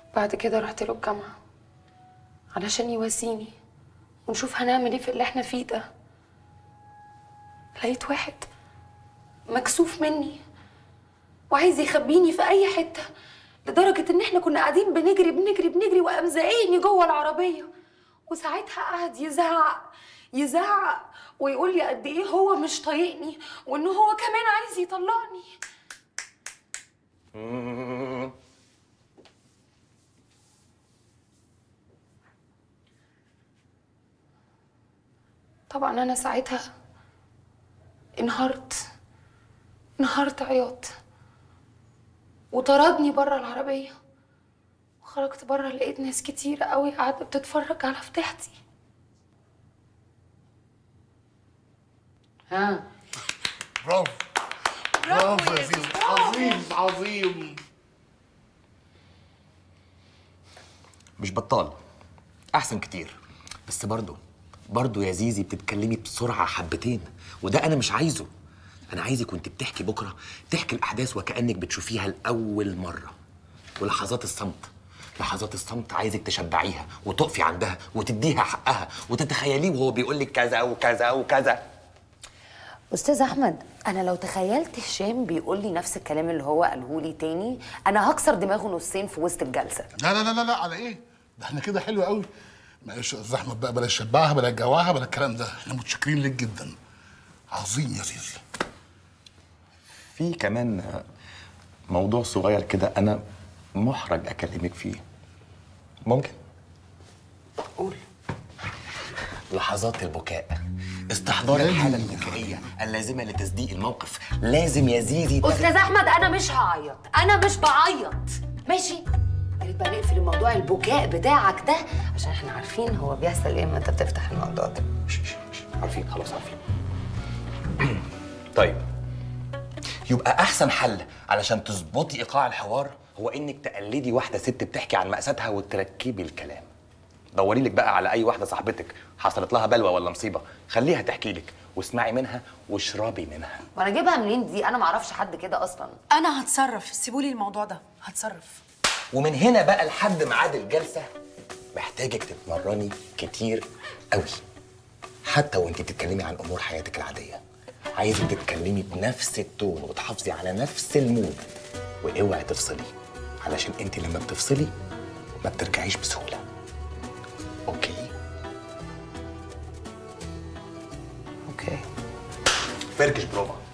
بعد كده رحت له الجامعة علشان يواسيني ونشوف هنعمل ايه في اللي احنا فيه ده لقيت واحد مكسوف مني وعايز يخبيني في اي حتة لدرجة ان احنا كنا قاعدين بنجري بنجري بنجري وقام زقني جوه العربية وساعتها قعد يزعق يزعق ويقول لي قد ايه هو مش طايقني وان هو كمان عايز يطلقني طبعا انا ساعتها انهارت انهارت عياط وطردني بره العربيه وخرجت بره لقيت ناس كتير قوي قاعده بتتفرج على فضيحتي ها برافو برافو يا زيزو عظيم عظيم مش بطال احسن كتير بس برضه برضه يا زيزي بتتكلمي بسرعه حبتين وده انا مش عايزه انا عايزك وانت بتحكي بكره تحكي الاحداث وكانك بتشوفيها لاول مره ولحظات الصمت لحظات الصمت عايزك تشبعيها وتقفي عندها وتديها حقها وتتخيليه وهو بيقول لك كذا وكذا وكذا استاذ احمد انا لو تخيلت هشام بيقول لي نفس الكلام اللي هو قاله لي تاني انا هكسر دماغه نصين في وسط الجلسه لا لا لا لا, لا على ايه ده احنا كده حلو قوي معلش يا استاذ احمد بقى بلاش شبعها بلا جواها بلا الكلام ده احنا متشكرين ليك جدا عظيم يا زيزي في كمان موضوع صغير كده انا محرج اكلمك فيه ممكن قول لحظات البكاء استحضار الحالة البكائية اللازمة لتصديق الموقف لازم يا زيزي تاخد- استاذ احمد انا مش هعيط انا مش بعيط ماشي يا ريت بقى نقفل الموضوع البكاء بتاعك ده عشان احنا عارفين هو بيحصل ايه لما انت بتفتح الموضوع ده مش مش مش عارفين خلاص عارفين طيب يبقى احسن حل علشان تظبطي ايقاع الحوار هو انك تقلدي واحده ست بتحكي عن مأساتها وتركبي الكلام دوري لك بقى على اي واحده صاحبتك حصلت لها بلوى ولا مصيبه خليها تحكي لك واسمعي منها واشربي منها وانا اجيبها منين دي انا معرفش حد كده اصلا انا هتصرف سيبولي الموضوع ده هتصرف ومن هنا بقى لحد ميعاد الجلسه محتاجك تتمرني كتير قوي حتى وانت بتتكلمي عن امور حياتك العاديه عايزك تتكلمي بنفس التون وتحافظي على نفس المود واوعي تفصلي علشان انت لما بتفصلي ما بترجعيش بسهوله اوكي اوكي فركش بروفا